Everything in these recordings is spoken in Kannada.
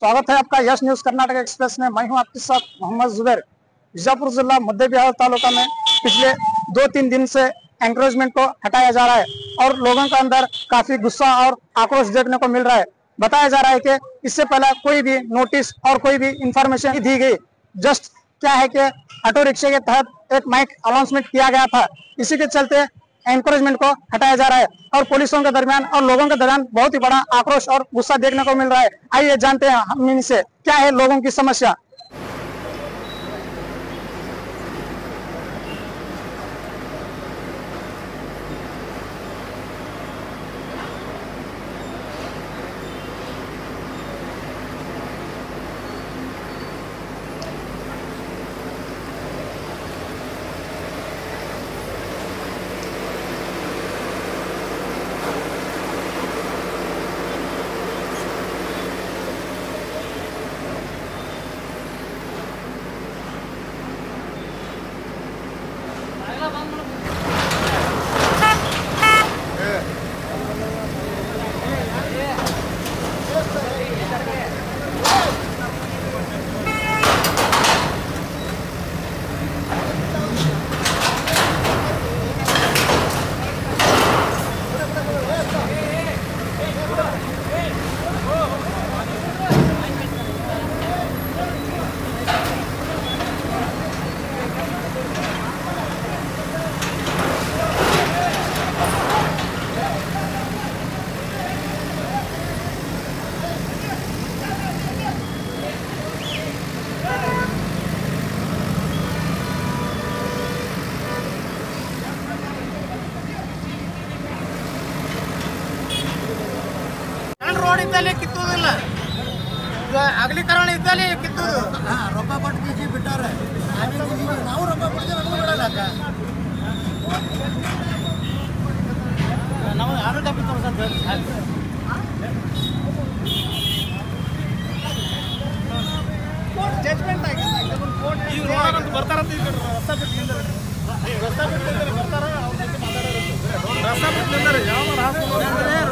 स्वागत है आपका यश न्यूज कर्नाटक एक्सप्रेस में मैं हूं आपके साथ मोहम्मद जुबैर बीजापुर जिला मध्य बिहार तालुका में पिछले दो तीन दिन से एंकरेजमेंट को हटाया जा रहा है और लोगों के अंदर काफी गुस्सा और आक्रोश देखने को मिल रहा है बताया जा रहा है कि इससे पहले कोई भी नोटिस और कोई भी इंफॉर्मेशन दी गई जस्ट क्या है कि ऑटो रिक्शे के तहत एक माइक अनाउंसमेंट किया गया था इसी के चलते एनकरेजमेंट को हटाया जा रहा है और पुलिसों के दरमियान और लोगों के दरमियान बहुत ही बड़ा आक्रोश और गुस्सा देखने को मिल रहा है आइए जानते हैं हम इनसे क्या है लोगों की समस्या ಸಣ್ಣ ರೋಡ್ ಇದ್ದಲ್ಲಿ ಕಿತ್ತುವುದಿಲ್ಲ ಈಗ ಅಗಲೀಕರಣ ಇದ್ದಲ್ಲಿ ಕಿತ್ತುವುದು ರೊಕ್ಕ ಕೊಟ್ಟು ಬೀಜಿ ಬಿಟ್ಟಾರೆ ಆಮೇಲೆ ಈಗ ನಾವು ರೊಕ್ಕ ಕೊಡ್ತೀವಿ ನಮಗೂ ಬಿಡಲ್ಲ ಅಕ್ಕ ನಾವು ಆಡಳಿತ ಜಜ್ಮೆಂಟ್ ಆಗಿದೆ ಈಗ ನೋಡೋಣಂತ ಬರ್ತಾರಂತ ಈಗ ರಸ್ತೆ ಬಿಟ್ಟು ನಿಂದರೆ ರಸ್ತೆ ಬಿಟ್ಟು ನಿಂದರೆ ಬರ್ತಾರ ಅವ್ರ ಜೊತೆ ಮಾತಾಡೋದು ರಸ್ತೆ ಬಿಟ್ಟು ನಿಂದರೆ ಯಾವ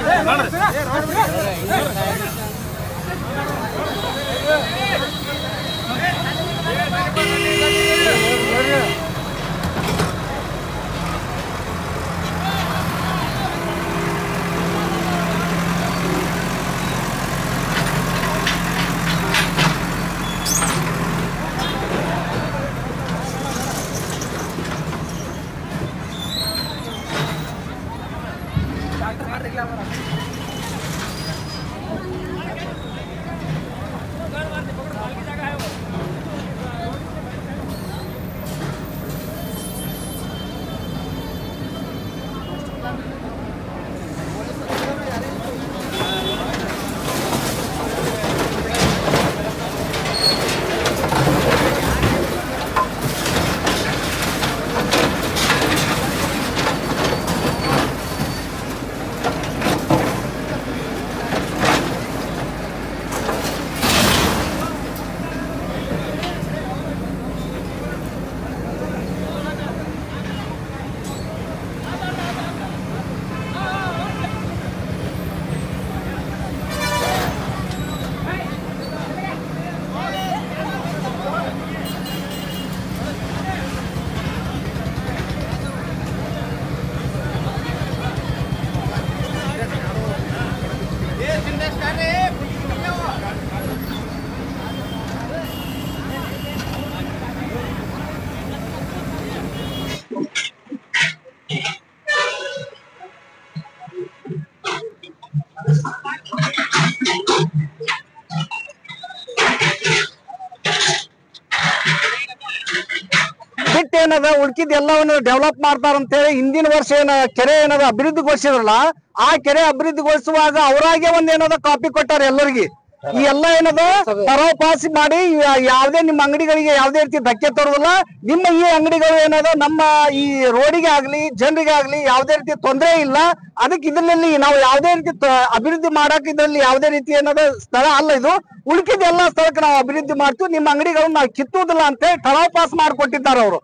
ಬಿಟ್ಟು ಏನದ ಉಳ್ಕಿದ್ ಎಲ್ಲವನ್ನ ಡೆವಲಪ್ ಮಾಡ್ತಾರ ಅಂತ ಹೇಳಿ ಹಿಂದಿನ ವರ್ಷ ಏನ ಕೆರೆ ಏನದ ಅಭಿವೃದ್ಧಿಗೊಳಿಸಿದ್ರಲ್ಲ ಆ ಕೆರೆ ಅಭಿವೃದ್ಧಿಗೊಳಿಸುವಾಗ ಅವರಾಗೆ ಒಂದ್ ಏನದ ಕಾಪಿ ಕೊಟ್ಟಾರ ಎಲ್ಲರಿಗೆ ಈ ಎಲ್ಲ ಏನದ ಪರಾವ್ ಪಾಸ್ ಮಾಡಿ ಯಾ- ಯಾವ್ದೇ ನಿಮ್ಮ ಅಂಗಡಿಗಳಿಗೆ ಯಾವ್ದೇ ರೀತಿ ಧಕ್ಕೆ ತರೋದಿಲ್ಲ ನಿಮ್ಮ ಈ ಅಂಗಡಿಗಳು ಏನದ ನಮ್ಮ ಈ ರೋಡಿಗೆ ಆಗ್ಲಿ ಜನರಿಗೆ ಆಗ್ಲಿ ಯಾವ್ದೇ ರೀತಿ ತೊಂದರೆ ಇಲ್ಲ ಅದಕ್ಕೆ ಇದರಲ್ಲಿ ನಾವು ಯಾವ್ದೇ ರೀತಿ ತ- ಅಭಿವೃದ್ಧಿ ಮಾಡಕ್ ಇದ್ರಲ್ಲಿ ಯಾವ್ದೇ ರೀತಿ ಏನದ ಸ್ಥಳ ಅಲ್ಲ ಇದು ಉಳ್ಕಿದ ಎಲ್ಲ ಸ್ಥಳಕ್ಕೆ ನಾವು ಅಭಿವೃದ್ಧಿ ಮಾಡ್ತೀವಿ ನಿಮ್ಮ ಅಂಗಡಿಗಳನ್ನ ನಾವು ಕಿತ್ತುವುದಿಲ್ಲ ಅಂತ ಹೇಳಿ ಠರಾವ್ ಪಾಸ್ ಮಾಡಿಕೊಟ್ಟಿದ್ದಾರೆ ಅವರು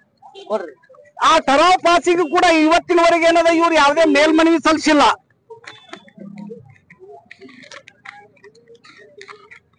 ಆ ಠರಾವ್ ಪಾಸಿಗೂ ಕೂಡ ಇವತ್ತಿನವರೆಗೆ ಏನದ ಇವ್ರು ಯಾವುದೇ ಮೇಲ್ಮನವಿ ಸಲ್ಲಿಸಿಲ್ಲ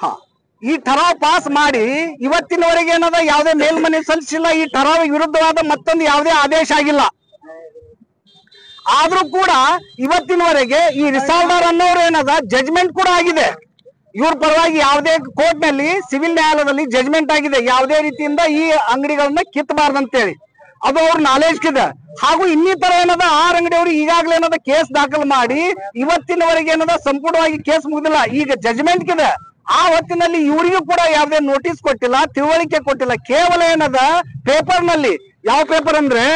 ಹ ಈ ಠರಾವ್ ಪಾಸ್ ಮಾಡಿ ಇವತ್ತಿನವರೆಗೆ ಏನದ ಯಾವುದೇ ಮೇಲ್ಮನೆ ಸಲ್ಲಿಸಿಲ್ಲ ಈ ಠರಾವ್ ವಿರುದ್ಧವಾದ ಮತ್ತೊಂದು ಯಾವುದೇ ಆದೇಶ ಆಗಿಲ್ಲ ಆದ್ರೂ ಕೂಡ ಇವತ್ತಿನವರೆಗೆ ಈ ರಿಸಾಲ್ದಾರ್ ಅನ್ನೋರು ಏನದ ಜಜ್ಮೆಂಟ್ ಕೂಡ ಆಗಿದೆ ಇವ್ರ ಪರವಾಗಿ ಯಾವುದೇ ಕೋರ್ಟ್ ನಲ್ಲಿ ಸಿವಿಲ್ ನ್ಯಾಯಾಲಯದಲ್ಲಿ ಜಜ್ಮೆಂಟ್ ಆಗಿದೆ ಯಾವುದೇ ರೀತಿಯಿಂದ ಈ ಅಂಗಡಿಗಳನ್ನ ಕಿತ್ತಬಾರ್ದಂತೇಳಿ ಅದು ಅವ್ರ ನಾಲೆಜ್ ಇದೆ ಹಾಗೂ ಇನ್ನಿತರ ಏನದ ಆರ್ ಅಂಗಡಿಯವರು ಈಗಾಗಲೇ ಏನದ ಕೇಸ್ ದಾಖಲು ಮಾಡಿ ಇವತ್ತಿನವರೆಗೆ ಏನದ ಸಂಪೂರ್ಣವಾಗಿ ಕೇಸ್ ಮುಗಿದಿಲ್ಲ ಈಗ ಜಜ್ಮೆಂಟ್ ಇದೆ ಆ ಹೊತ್ತಿನಲ್ಲಿ ಇವರಿಗೂ ಕೂಡ ಯಾವುದೇ ನೋಟಿಸ್ ಕೊಟ್ಟಿಲ್ಲ ತಿಳುವಳಿಕೆ ಕೊಟ್ಟಿಲ್ಲ ಕೇವಲ ಏನದ ಪೇಪರ್ ನಲ್ಲಿ ಯಾವ ಪೇಪರ್ ಅಂದ್ರೆ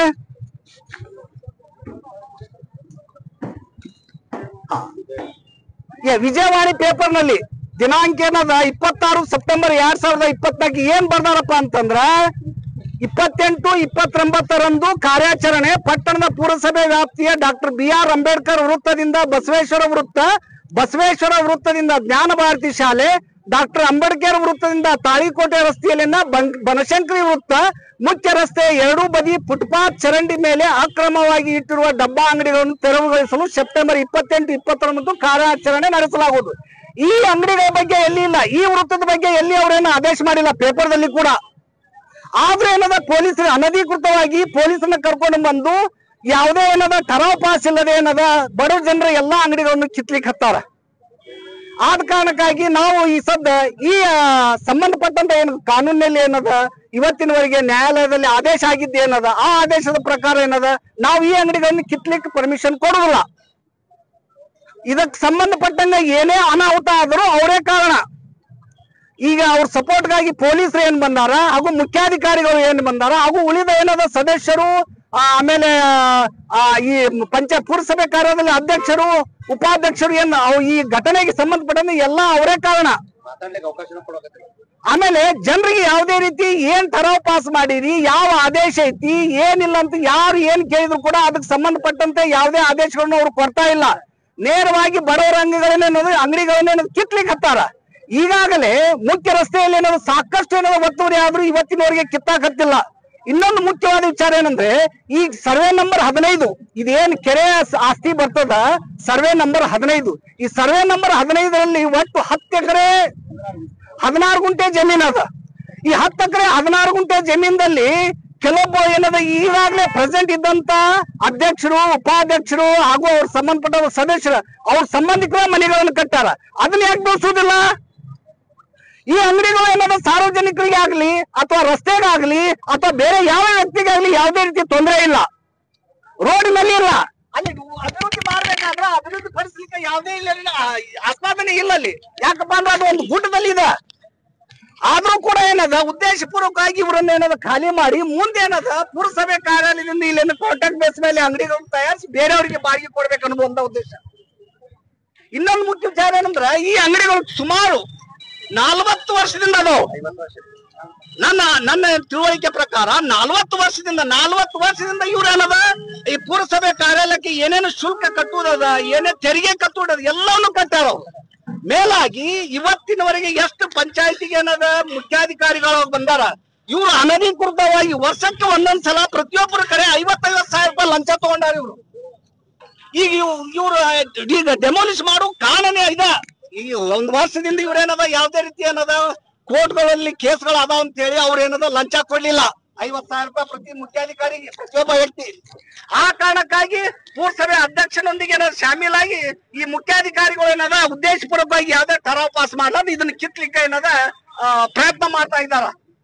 ಏ, ವಿಜಯವಾಣಿ ಪೇಪರ್ ನಲ್ಲಿ ದಿನಾಂಕ ಏನದ ಇಪ್ಪತ್ತಾರು ಸೆಪ್ಟೆಂಬರ್ ಎರಡ್ ಸಾವಿರದ ಇಪ್ಪತ್ನಾಲ್ಕು ಏನ್ ಬರ್ದಾರಪ್ಪ ಅಂತಂದ್ರ ಇಪ್ಪತ್ತೆಂಟು ಇಪ್ಪತ್ತೊಂಬತ್ತರಂದು ಕಾರ್ಯಾಚರಣೆ ಪಟ್ಟಣದ ಪುರಸಭೆ ವ್ಯಾಪ್ತಿಯ ಡಾಕ್ಟರ್ ಬಿ ಆರ್ ಅಂಬೇಡ್ಕರ್ ವೃತ್ತದಿಂದ ಬಸವೇಶ್ವರ ವೃತ್ತ ಬಸವೇಶ್ವರ ವೃತ್ತದಿಂದ ಜ್ಞಾನ ಭಾರತಿ ಶಾಲೆ ಡಾಕ್ಟರ್ ಅಂಬೇಡ್ಕರ್ ವೃತ್ತದಿಂದ ತಾಳಿಕೋಟೆ ರಸ್ತೆಯಲ್ಲಿನ ಬಂ- ಬನಶಂಕರಿ ವೃತ್ತ ಮುಖ್ಯ ರಸ್ತೆ ಎರಡೂ ಬದಿ ಫುಟ್ಪಾತ್ ಚರಂಡಿ ಮೇಲೆ ಅಕ್ರಮವಾಗಿ ಇಟ್ಟಿರುವ ಡಬ್ಬಾ ಅಂಗಡಿಗಳನ್ನು ತೆರವುಗೊಳಿಸಲು ಸೆಪ್ಟೆಂಬರ್ ಇಪ್ಪತ್ತೆಂಟು ಇಪ್ಪತ್ತೊಂಬತ್ತು ಕಾರ್ಯಾಚರಣೆ ನಡೆಸಲಾಗುವುದು ಈ ಅಂಗಡಿಗಳ ಬಗ್ಗೆ ಎಲ್ಲಿ ಇಲ್ಲ ಈ ವೃತ್ತದ ಬಗ್ಗೆ ಎಲ್ಲಿ ಅವರೇನು ಆದೇಶ ಮಾಡಿಲ್ಲ ಪೇಪರ್ದಲ್ಲಿ ಕೂಡ ಆದ್ರೆ ಏನದ ಪೊಲೀಸರು ಅನಧಿಕೃತವಾಗಿ ಪೊಲೀಸರನ್ನ ಕರ್ಕೊಂಡು ಬಂದು ಯಾವುದೇ ಏನದ ಠರಾವ್ ಪಾಸ್ ಇಲ್ಲದೆ ಏನದ ಬಡ ಜನರ ಎಲ್ಲಾ ಅಂಗಡಿಗಳನ್ನು ಕಿತ್ಲಿಕ್ಕೆ ಹತ್ತಾರ ಆದ ಕಾರಣಕ್ಕಾಗಿ ನಾವು ಈ ಸದ್ದ ಈ ಆ, ಸಂಬಂಧಪಟ್ಟಂತ ಏನು ಕಾನೂನಿನಲ್ಲಿ ಏನದ ಇವತ್ತಿನವರೆಗೆ ನ್ಯಾಯಾಲಯದಲ್ಲಿ ಆದೇಶ ಆಗಿದ್ದು ಏನದ ಆ ಆದೇಶದ ಪ್ರಕಾರ ಏನದ ನಾವು ಈ ಅಂಗಡಿಗಳನ್ನು ಕಿತ್ಲಿಕ್ಕೆ ಪರ್ಮಿಷನ್ ಕೊಡುದಿಲ್ಲ ಇದಕ್ಕೆ ಸಂಬಂಧಪಟ್ಟಂಗ ಏನೇ ಅನಾಹುತ ಆದರೂ ಅವರೇ ಕಾರಣ ಈಗ ಅವ್ರ ಸಪೋರ್ಟ್ಗಾಗಿ ಪೊಲೀಸರು ಏನ್ ಬಂದಾರ ಹಾಗೂ ಮುಖ್ಯಾಧಿಕಾರಿಗಳು ಏನ್ ಬಂದಾರ ಹಾಗೂ ಉಳಿದ ಏನದ ಸದಸ್ಯರು ಆ, ಆಮೇಲೆ ಆ, ಈ ಪಂಚ ಪುರಸಭೆ ಕಾರ್ಯದಲ್ಲಿ ಅಧ್ಯಕ್ಷರು ಉಪಾಧ್ಯಕ್ಷರು ಏನ್ ಅವ್ ಈ ಘಟನೆಗೆ ಸಂಬಂಧಪಟ್ಟಂತೆ ಎಲ್ಲ ಅವರೇ ಕಾರಣ ಆಮೇಲೆ ಜನರಿಗೆ ಯಾವುದೇ ರೀತಿ ಏನ್ ಠರಾವ್ ಪಾಸ್ ಮಾಡಿರಿ ಯಾವ ಆದೇಶ ಐತಿ ಏನಿಲ್ಲ ಅಂತ ಯಾರು ಏನ್ ಕೇಳಿದ್ರು ಕೂಡ ಅದಕ್ಕೆ ಸಂಬಂಧಪಟ್ಟಂತೆ ಯಾವುದೇ ಆದೇಶಗಳನ್ನ ಅವ್ರು ಕೊಡ್ತಾ ಇಲ್ಲ ನೇರವಾಗಿ ಬಡವರ ಅಂಗಡಿಗಳನ್ನೇನದು ಅಂಗಡಿಗಳನ್ನೇನದು ಕಿತ್ಲಿಕ್ಕೆ ಹತ್ತಾರ ಈಗಾಗಲೇ ಮುಖ್ಯ ರಸ್ತೆಯಲ್ಲಿ ಏನಾದ್ರು ಸಾಕಷ್ಟು ಏನಾದ್ರು ಒತ್ತುವರಿ ಆದ್ರೂ ಇವತ್ತಿನವರೆಗೆ ಕಿತ್ತಾಕತ್ತಿಲ್ಲ ಇನ್ನೊಂದು ಮುಖ್ಯವಾದ ವಿಚಾರ ಏನಂದ್ರೆ ಈ ಸರ್ವೆ ನಂಬರ್ ಹದಿನೈದು ಇದೇನ್ ಕೆರೆ ಸ- ಆಸ್ತಿ ಬರ್ತದ ಸರ್ವೆ ನಂಬರ್ ಹದಿನೈದು ಈ ಸರ್ವೆ ನಂಬರ್ ಹದಿನೈದರಲ್ಲಿ ಒಟ್ಟು ಹತ್ತು ಎಕರೆ ಹದಿನಾರು ಗುಂಟೆ ಜಮೀನ್ ಅದ ಈ ಹತ್ತು ಎಕರೆ ಹದಿನಾರು ಗುಂಟೆ ಜಮೀನ್ದಲ್ಲಿ ಕೆಲವೊಬ್ಬ ಏನದ ಈಗಾಗಲೇ ಪ್ರೆಸೆಂಟ್ ಇದ್ದಂತ ಅಧ್ಯಕ್ಷರು ಉಪಾಧ್ಯಕ್ಷರು ಹಾಗೂ ಅವ್ರ ಸಂಬಂಧಪಟ್ಟ ಸದಸ್ಯರು ಅವ್ರ ಸಂಬಂಧಿಕರ ಮನೆಗಳನ್ನು ಕಟ್ಟಾರ ಅದನ್ನ ಯಾಕೆ ದೋಸುದಿಲ್ಲ ಈ ಅಂಗಡಿಗಳು ಏನದ ಸಾರ್ವಜನಿಕರಿಗೆ ಆಗ್ಲಿ ಅಥವಾ ರಸ್ತೆಗಾಗ್ಲಿ ಅಥವಾ ಬೇರೆ ಯಾವ ವ್ಯಕ್ತಿಗಾಗ್ಲಿ ಯಾವುದೇ ರೀತಿ ತೊಂದರೆ ಇಲ್ಲ ರೋಡಿನಲ್ಲಿ ಇಲ್ಲ ಅಲ್ಲಿ ಅಭಿವೃದ್ಧಿ ಮಾಡ್ಬೇಕಾದ್ರೆ ಅಭಿವೃದ್ಧಿ ಪಡಿಸ್ಲಿಕ್ಕೆ ಯಾವುದೇ ಇಲ್ಲ ಇಲ್ಲ, ಆ, ಆಸ್ಪಾದನೆ ಇಲ್ಲ ಅಲ್ಲಿ ಯಾಕಪ್ಪ ಅಂದ್ರೆ ಅದು ಒಂದು ಗುಡ್ಡದಲ್ಲಿ ಇದೆ ಆದ್ರೂ ಕೂಡ ಏನದ ಉದ್ದೇಶಪೂರ್ವಕವಾಗಿ ಇವರನ್ನ ಏನದ ಖಾಲಿ ಮಾಡಿ ಮುಂದೆ ಏನದ ಪುರಸಭೆ ಕಾರ್ಯಾಲಯದಿಂದ ಇಲ್ಲೇನು ಕಾಂಟ್ರಾಕ್ಟ್ ಬೇಸ್ ಮೇಲೆ ಅಂಗಡಿಗಳನ್ನು ತಯಾರಿಸಿ ಬೇರೆಯವರಿಗೆ ಬಾಡಿಗೆ ಕೊಡ್ಬೇಕು ಅನ್ನೋ ಒಂದು ಉದ್ದೇಶ ಇನ್ನೊಂದು ಮುಖ್ಯ ವಿಚಾರ ಏನಂದ್ರ ಈ ಅಂಗಡಿಗಳು ಸುಮಾರು ನಾಲ್ವತ್ತು ವರ್ಷದಿಂದ ಅದಾವ ನನ್ನ ನನ್ನ ತಿಳುವಳಿಕೆ ಪ್ರಕಾರ ನಾಲ್ವತ್ತು ವರ್ಷದಿಂದ ನಾಲ್ವತ್ತು ವರ್ಷದಿಂದ ಇವ್ರೇನದ ಈ ಪುರಸಭೆ ಕಾರ್ಯಾಲಯಕ್ಕೆ ಏನೇನು ಶುಲ್ಕ ಕಟ್ಟುವುದದ ಏನೇ ತೆರಿಗೆ ಕಟ್ಟುವುದದ ಎಲ್ಲವನ್ನು ಕಟ್ಟಾರ ಅವ್ರು. ಮೇಲಾಗಿ ಇವತ್ತಿನವರೆಗೆ ಎಷ್ಟು ಪಂಚಾಯತಿಗೆ ಏನದ ಮುಖ್ಯಾಧಿಕಾರಿಗಳು ಬಂದಾರ ಇವ್ರು ಅನಧಿಕೃತವಾಗಿ ವರ್ಷಕ್ಕೆ ಒಂದೊಂದ್ ಸಲ ಪ್ರತಿಯೊಬ್ಬರ ಕಡೆ ಐವತ್ತೈವತ್ತು ಸಾವಿರ ರೂಪಾಯಿ ಲಂಚ ತಗೊಂಡಾರ ಇವ್ರು ಈಗ ಇವ್ರು ಈಗ ಡೆಮೋಲಿಷ್ ಮಾಡೋ ಕಾರಣನೇ ಇದೆ ಈಗ ಒಂದ್ ವರ್ಷದಿಂದ ಇವ್ರೇನದ ಯಾವ್ದೇ ರೀತಿ ಏನದ ಕೋರ್ಟ್ಗಳಲ್ಲಿ ಕೇಸ್ಗಳು ಅದಾವ ಅಂತ ಹೇಳಿ ಅವ್ರ ಏನದ ಲಂಚ ಕೊಡ್ಲಿಲ್ಲ ಐವತ್ ಸಾವಿರ ರೂಪಾಯಿ ಪ್ರತಿ ಮುಖ್ಯಾಧಿಕಾರಿಗೆ ಪ್ರತಿಯೊಬ್ಬ ವ್ಯಕ್ತಿ ಆ ಕಾರಣಕ್ಕಾಗಿ ಪುರಸಭೆ ಅಧ್ಯಕ್ಷನೊಂದಿಗೆ ಏನಾದ್ರು ಶಾಮೀಲಾಗಿ ಈ ಮುಖ್ಯಾಧಿಕಾರಿಗಳು ಏನದ ಉದ್ದೇಶಪೂರ್ವಕವಾಗಿ ಯಾವ್ದೇ ಠರಾವ್ ಪಾಸ್ ಮಾಡಲಾರ್ದು ಇದನ್ನ ಕಿತ್ಲಿಕ್ಕೆ ಏನದ ಆ, ಪ್ರಯತ್ನ ಮಾಡ್ತಾ ಇದ್ದಾರ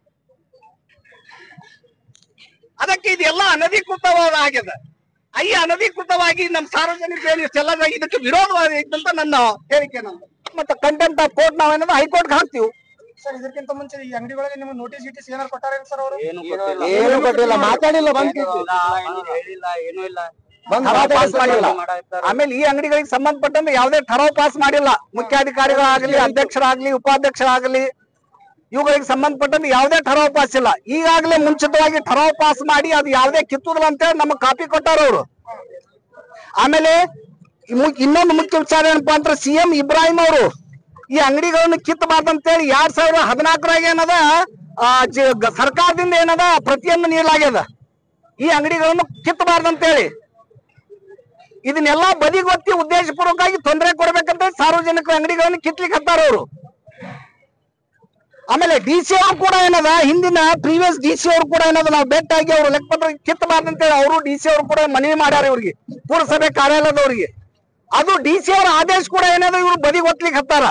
ಅದಕ್ಕೆ ಇದೆಲ್ಲ ಅನಧಿಕೃತವಾದ ಆಗಿದೆ ಈ ಅನಧಿಕೃತವಾಗಿ ನಮ್ಮ ಸಾರ್ವಜನಿಕ ಏನು ಇಷ್ಟೆಲ್ಲ ಇದಕ್ಕೆ ವಿರೋಧವಾಗಿ ಅಂತ ನನ್ನ ಹೇಳಿಕೆ ನಂದು ಮತ್ತೆ ಕಂಟೆಂಟ್ ಆಫ್ ಕೋರ್ಟ್ ನಾವೇನದ ಹೈಕೋರ್ಟ್ ಹಾಕ್ತಿವಿ ಸರ್ ಇದಕ್ಕಿಂತ ಮುಂಚೆ ಈ ಅಂಗಡಿಗಳಿಗೆ ನಿಮ್ಗೆ ನೋಟಿಸ್ ಗಿಟಿಸ್ ಏನಾರು ಕೊಟ್ಟಾರ ಸರ್ ಅವರು ಏನು ಕೊಟ್ಟಿಲ್ಲ ಮಾತಾಡಿಲ್ಲ ಹೇಳಿಲ್ಲ ಏನೂ ಇಲ್ಲ ಠರಾವ್ ಪಾಸ್ ಮಾಡಿಲ್ಲ ಆಮೇಲೆ ಈ ಅಂಗಡಿಗಳಿಗೆ ಸಂಬಂಧಪಟ್ಟಂತೆ ಯಾವುದೇ ಠರಾವ್ ಪಾಸ್ ಮಾಡಿಲ್ಲ ಮುಖ್ಯಾಧಿಕಾರಿಗಳಾಗಲಿ ಅಧ್ಯಕ್ಷರಾಗ್ಲಿ ಉಪಾಧ್ಯಕ್ಷರಾಗಲಿ ಇವುಗಳಿಗೆ ಸಂಬಂಧಪಟ್ಟಂತೆ ಯಾವುದೇ ಠರಾವ್ ಪಾಸ್ ಇಲ್ಲ ಈಗಾಗಲೇ ಮುಂಚಿತವಾಗಿ ಠರಾವ್ ಪಾಸ್ ಮಾಡಿ ಅದು ಯಾವುದೇ ಕಿತ್ತುದಿಲ್ಲ ಅಂತ ಹೇಳಿ ನಮಗೆ ಕಾಪಿ ಕೊಟ್ಟಾರ ಅವರು ಆಮೇಲೆ ಮು- ಇನ್ನೊಂದು ಮುಖ್ಯ ವಿಚಾರ ಏನಪ್ಪಾ ಅಂದ್ರೆ ಸಿ ಎಂ ಇಬ್ರಾಹಿಂ ಅವರು ಈ ಅಂಗಡಿಗಳನ್ನು ಕಿತ್ತಬಾರ್ದಂತೇಳಿ ಎರಡ್ ಸಾವಿರದ ಹದಿನಾಲ್ಕರಾಗ ಏನದ ಆ, ಜ- ಗ- ಸರ್ಕಾರದಿಂದ ಏನದ ಪ್ರತಿಯನ್ನು ನೀಡಲಾಗ್ಯದ ಈ ಅಂಗಡಿಗಳನ್ನು ಕಿತ್ತಬಾರ್ದಂತೇಳಿ ಇದನ್ನೆಲ್ಲಾ ಬದಿಗೊತ್ತಿ ಉದ್ದೇಶಪೂರ್ವಕವಾಗಿ ತೊಂದರೆ ಕೊಡ್ಬೇಕಂತ ಸಾರ್ವಜನಿಕ ಅಂಗಡಿಗಳನ್ನು ಕಿತ್ಲಿಕ್ಕೆ ಹತ್ತಾರ ಅವರು ಆಮೇಲೆ ಡಿ ಸಿ ಅವರು ಕೂಡ ಏನದ ಹಿಂದಿನ ಪ್ರೀವಿಯಸ್ ಡಿ ಸಿ ಅವರು ಕೂಡ ಏನದ ನಾವು ಬೆಟ್ಟಾಗಿ ಅವರು ಲೆಕ್ಕಪತ್ರ ಕಿತ್ತಬಾರ್ದು ಅಂತೇಳಿ ಅವರು ಡಿ ಸಿ ಅವರು ಕೂಡ ಮನವಿ ಮಾಡ್ಯಾರ ಇವ್ರಿಗೆ ಪುರಸಭೆ ಕಾರ್ಯಾಲಯದವ್ರಿಗೆ ಅದು ಡಿ ಸಿ ಅವರ ಆದೇಶ ಕೂಡ ಏನದ ಇವ್ರು ಬದಿ ಒತ್ಲಿಕ್ಕೆ ಹತ್ತಾರ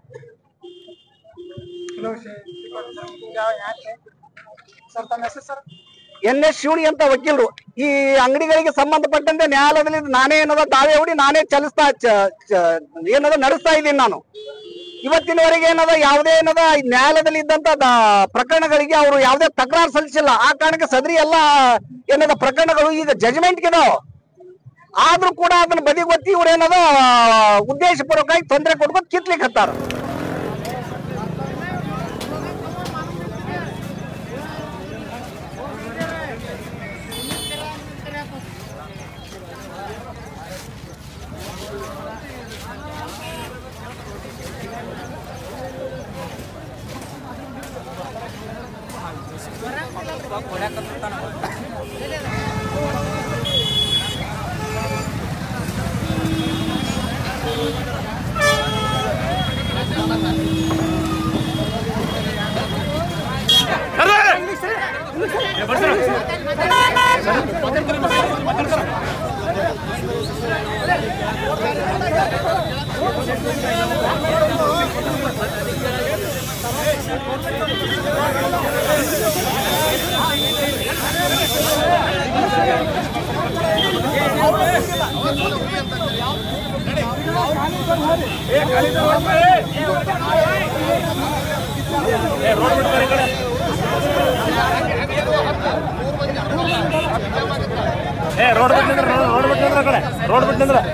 ಸರ್ ತಮ್ಮ ಹೆಸರು ಸರ್ ಎನ್ ಎಸ್ ಶಿವಣಿ ಅಂತ ವಕೀಲರು ಈ ಅಂಗಡಿಗಳಿಗೆ ಸಂಬಂಧಪಟ್ಟಂತೆ ನ್ಯಾಯಾಲಯದಲ್ಲಿ ನಾನೇ ಏನದ ದಾವೆ ಹೂಡಿ ನಾನೇ ಚಲಿಸ್ತಾ ಚ- ಚ- ಏನದ ನಡೆಸ್ತಾ ಇದ್ದೀನಿ ನಾನು ಇವತ್ತಿನವರೆಗೆ ಏನದ ಯಾವುದೇ ಏನದ ಈ ನ್ಯಾಯಾಲಯದಲ್ಲಿ ಇದ್ದಂತ ದ- ಪ್ರಕರಣಗಳಿಗೆ ಅವರು ಯಾವುದೇ ತಕರಾರು ಸಲ್ಲಿಸಿಲ್ಲ ಆ ಕಾರಣಕ್ಕೆ ಸದರಿ ಎಲ್ಲ ಏನದ ಪ್ರಕರಣಗಳು ಈಗ ಜಜ್ಮೆಂಟ್ ಇದಾವ ಆದ್ರೂ ಕೂಡ ಅದನ್ನ ಬದಿಗೊತ್ತಿ ಇವ್ರು ಏನದ ಉದ್ದೇಶ ಪೂರ್ವಕವಾಗಿ ತೊಂದರೆ ಕೊಡ್ಕೊಂಡು ಕಿತ್ಲಿಕ್ಕೆ ಹತ್ತಾರ ಏ ರೋಡ್ ಬಿಟ್ಟು ನಿಂದ್ರ ರೋಡ್ ಬಿಟ್ಟು ನಿಂದ್ರ ಆ ಕಡೆ ರೋಡ್ ಬಿಟ್ಟು ನಿಂದ್ರ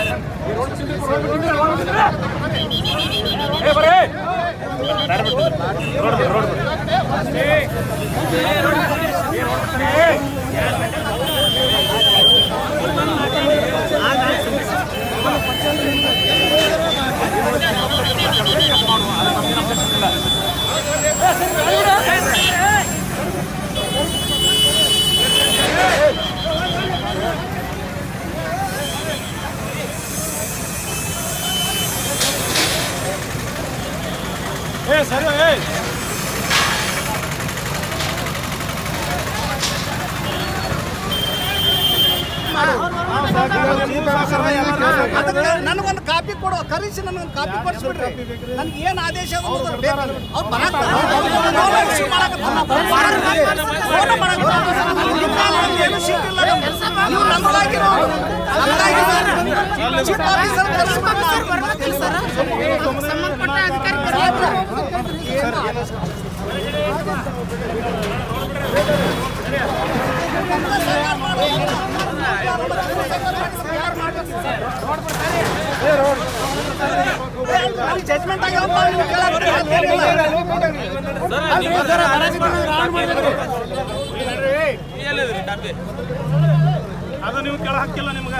ಏ ಬರ್ರಿ ದಾರಿ ಬಿಟ್ಟು ನಿಂದ್ರ. ರೋಡ್ ಬಿಟ್ಟು ರೋಡ್ ಬಿಟ್ಟು ಏ ಸರಿ ಏ ನನಗೊಂದು ಕಾಪಿ ಕೊಡು ಕರೆಸಿ ನನಗೊಂದು ಕಾಪಿ ಕೊಡಿಸ್ಬಿಡ್ರಿ ನನ್ಗೆ ಏನ್ ಆದೇಶ ಅನ್ನೋದು ಬೇಕು. ಅವ್ರು ಬರಾಕ್ ಫೋನ್ ರಿಸೀವ್ ಮಾಡಕತ್ತಾರ. ಫೋನ್ ಮಾಡಕತ್ತಾರ. ನಮ್ಗೆ ಏನು ಶೀಟ್ ಇಲ್ಲ ನಮ್ಗೆ. ನೀವು ನಮ್ದಾಗಿರೋ- ನಮ್ದಾಗಿರೋ ಚೀಫ್ ಆಫೀಸರ್ ಕರೆಸ್ಬೇಕು. ಸಂಬಂಧಪಟ್ಟ ಅಧಿಕಾರಿ ಜಜ್ಮೆಂಟ್ ಆಗ್ಯಾವಪ್ಪ, ನೀವು ಕೇಳಕ್ ಅದು ನೀವು ಕೆಳ ಹಾಕಿಲ್ಲ ನಿಮ್ಗೆ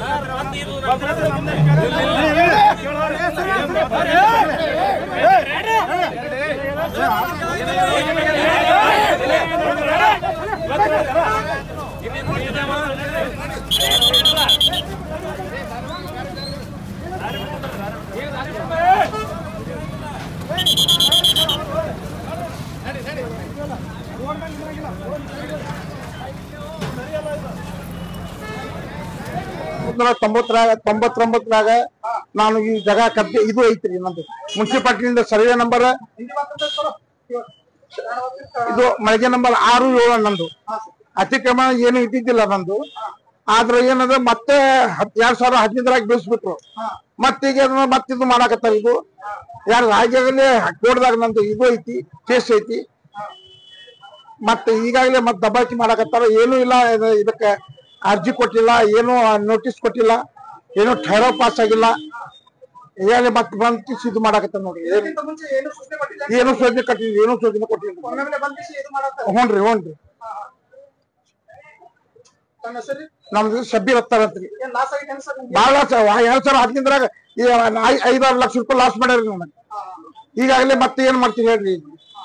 ನೂರ ತೊಂಬತ್ತರಾಗ ತೊಂಬತ್ತೊಂಬತ್ತರಾಗ ನಾನು ಈ ಜಾಗ ಕಬ್ಬಿ ಇದು ಐತ್ರಿ ನಂದು ಮುನ್ಸಿಪಾಲ್ಟಿಯಿಂದ ಸರ್ವೆ ನಂಬರ್ ಇದು ಮಳಿಗೆ ನಂಬರ್ ಆರು ಏಳು ನಂದು ಅತಿಕ್ರಮಣ ಏನು ಇದ್ದಿದ್ದಿಲ್ಲ ನಂದು ಆದ್ರೆ ಏನದ ಮತ್ತೆ ಹತ್- ಎರಡ್ ಸಾವಿರದ ಹದಿನೈದರಾಗ ಬೀಳ್ಸ್ಬಿಟ್ರು ಮತ್ತೀಗ ಅದನ್ನ ಮತ್ತಿದು ಮಾಡಾಕತ್ತಾರ ಇದು ಯಾರು ರಾಜ್ಯದಲ್ಲಿ ಕೋರ್ಟ್ದಾಗ ನಂದು ಇದು ಐತಿ ಕೇಸ್ ಐತಿ ಮತ್ತೆ ಈಗಾಗಲೇ ಮತ್ತೆ ದಬ್ಬಾಕಿ ಮಾಡಾಕತ್ತಾರ ಏನೂ ಇಲ್ಲ ಇದು- ಇದಕ್ಕೆ ಅರ್ಜಿ ಕೊಟ್ಟಿಲ್ಲ ಏನು ನೋಟಿಸ್ ಕೊಟ್ಟಿಲ್ಲ ಏನು ಠೈರೋ ಪಾಸ್ ಆಗಿಲ್ಲ ಈಗಾಗಲೇ ಮತ್ತೆ ಬಂದು ಇದು ಮಾಡಾಕತ್ತಾರ ನೋಡ್ರಿ ಏನು ಮುಂಚೆ ಏನು ಸೂಚನೆ ಕೊಟ್ಟಿಲ್ಲ ಏನು ಸೋಜನೆ ಕಟ್ಟಿಲ್ಲ ಏನು ಸೋಜನೆ ಕೊಟ್ಟಿಲ್ಲ ಒಮ್ಮೆಲೆ ಬಂದಿಸಿ ಇದು ಮಾಡತ್ತ ಹ್ಞೂನ್ರಿ ಹ್ಞೂನ್ರಿ ತನ್ನ ಹೆಸರು ನಮ್ದು ಶಬ್ಬೀರ್ ಹತ್ತಾರಂತ್ರಿ ಏನ್ ಲಾಸ್ ಆಗಿದೆ ಏನು ಸರ್ ನಿಮ್ಗೆ? ಭಾಳ ಲಾಸ್ ಎರಡ್ ಸಾವಿರ ಹದಿನೈದರಾಗ ಈ ಐ- ಐದಾರು ಲಕ್ಷ ರೂಪಾಯಿ ಲಾಸ್ ಮಾಡ್ಯಾರಿ ನನಗೆ ಈಗಾಗಲೇ ಮತ್ತೆ ಏನ್ ಮಾಡ್ತೀರಿ ಹೇಳ್ರಿ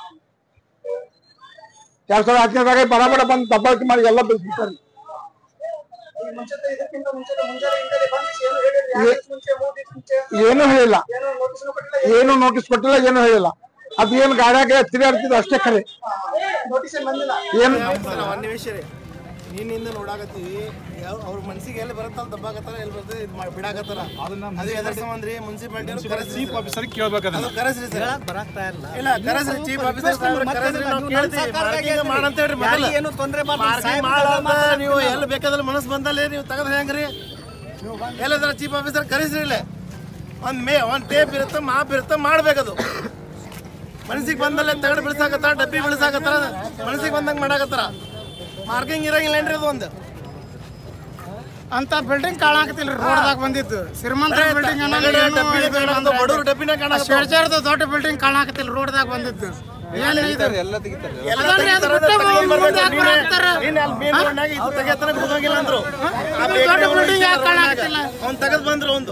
ಎರಡ್ ಸಾವಿರ ಹದಿನೈದರಾಗ ಬಡ ಬಡ ಬಂದು ದಬ್ಬಾಕಿ ಮಾಡಿ ಎಲ್ಲ ಬೆಳೆಸ್ಬಿಟ್ಟಾರೆ ಈ ಮುಂಚೆ ಇದಕ್ಕಿಂತ ಮುಂಚೆ ಮುಂಜಾನೆ ಹಿಂದೆ ಬಂದಿಸಿ ಏನು ಹೇಳಿದ್ರಿ ಎರಡು ದಿವ್ಸ ಮುಂಚೆ ಮೂರು ದಿವ್ಸ ಮುಂಚೆ ಏನು ಹೇಳಿಲ್ಲ ಏನು ನೋಟಿಸ್ ಕೊಟ್ಟಿಲ್ಲ ಏನು ನೋಟಿಸ್ ಕೊಟ್ಟಿಲ್ಲ ಏನು ಹೇಳಿಲ್ಲ ಅದ್ ಏನ್ ಗಾಡ್ಯಾಗ ತಿರುಗಾಡ್ತಿದ್ ಅಷ್ಟೇ ಖರೆ ಏನ್ ಸರ್, ಒಂದ್ ನಿಮಿಷ ರೀ ನಿನ್ನಿಂದ ನೋಡಾಕತ್ತೀವಿ ಯಾವ- ಅವ್ರ ಮನ್ಸಿಗೆ ಎಲ್ಲಿ ಬರುತ್ತಲ್ಲ ದಬ್ಬಾಕತ್ತಾರ ಎಲ್ಲಿ ಬರ್ತದೆ ಇದು ಮಾಡಿ ಬಿಡಾಕತ್ತಾರ ಅದು ಎದ್ರ ಸಂಬಂಧ ರೀ ಮುನ್ಸಿಪಾಲಿಟಿ ಚೀಫ್ ಆಫೀಸರ್ ಕೇಳ್ಬೇಕಂತ ಕರೆಸ್ರಿ ಸರ್ ಇಲ್ಲ ಕರೆಸ್ರಿ ಚೀಫ್ ಆಫೀಸರ್ ಕರೆಸ್ರಿ ನಾವು ಕೇಳ್ತೀವಿ ಮಾರ್ಕಿಂಗ್ ಮಾಡಂತ ಹೇಳ್ರಿ ಮೊದಲು ಏನು ತೊಂದ್ರೆ ಮಾರ್ಕಿಂಗ್ ಮಾಡಂತ ನೀವು ಎಲ್ಲಿ ಬೇಕಾದ್ರೆ ಮನಸ್ಸು ಬಂದಲ್ಲಿ ನೀವು ತೆಗೆದ್ರೆ ಹೆಂಗ್ರಿ ಎಲ್ಲದ್ರ ಚೀಫ್ ಆಫೀಸರ್ ಕರೆಸ್ರಿ ಇಲ್ಲೇ ಒಂದ್ ಮೇ ಒಂದ್ ಟೇಪ್ ಇರುತ್ತೆ ಮಾಪ್ ಇರುತ್ತೆ ಮಾಡ್ಬೇಕದು ಮನಸ್ಸಿಗೆ ಬಂದಲ್ಲೇ ತಗಡು ಬಿಡಿಸಾಕತ್ತಾರ ಡಬ್ಬಿ ಬಿಡಿಸಾಕತ್ತಾರ ಮನಸ್ಸಿಗೆ ಬಂದಂಗೆ ಮಾಡಾಕತ್ತಾರ ಮಾರ್ಕಿಂಗ್ ಇರಂಗಿಲ್ಲ ಏನ್ರಿ ಅದು ಒಂದು ಅಂತ ಬಿಲ್ಡಿಂಗ್ ಕಾಣಾಕತಿಲ್ರಿ ರೋಡ್ದಾಗ ಬಂದಿದ್ದು ಶ್ರೀಮಂತರ ಬಿಲ್ಡಿಂಗ್ ತಗಡು ಡಬ್ಬಿನೇ ಕಾಣಕತ್ತಾವ, ಬಡವ್ರ ಡಬ್ಬಿನೇ ಕಾಣಕತ್ತಾವ. ಶೇಡ್ಚಾರ್ದ ದೊಡ್ಡ ಬಿಲ್ಡಿಂಗ್ ಕಾಣಾಕತಿಲ್ಲ ರೋಡ್ದಾಗ ಬಂದಿದ್ದು ಏನ್ ಇದು ಎಲ್ಲ ಅದಲ್ರಿ, ಅದು ತೆಗಿತಾರ, ಬಿಟ್ಟು ತಗೊಂಡ್ ಬರ್ಬೇಕು. ಮುಂದೆ ಯಾಕ್ ನೀನೇ- ಬರಾಕ್ತಾರ? ನೀನೇ ಅಲ್ಲಿ main road ನಾಗ ಇದು ತೆಗಿಯತ್ತಾನೆ ಹೋಗಂಗಿಲ್ಲ ಅಂದ್ರು ಆ ಅದು bakery ದೊಡ್ಡ ಅವ್ನು building ಯಾಕ್ ಇದ್ದ ಕಾಣಾಕತ್ತಿಲ್ಲ? ಅವ್ನು ತೆಗೆದ್ ಬಂದ್ರು ಒಂದು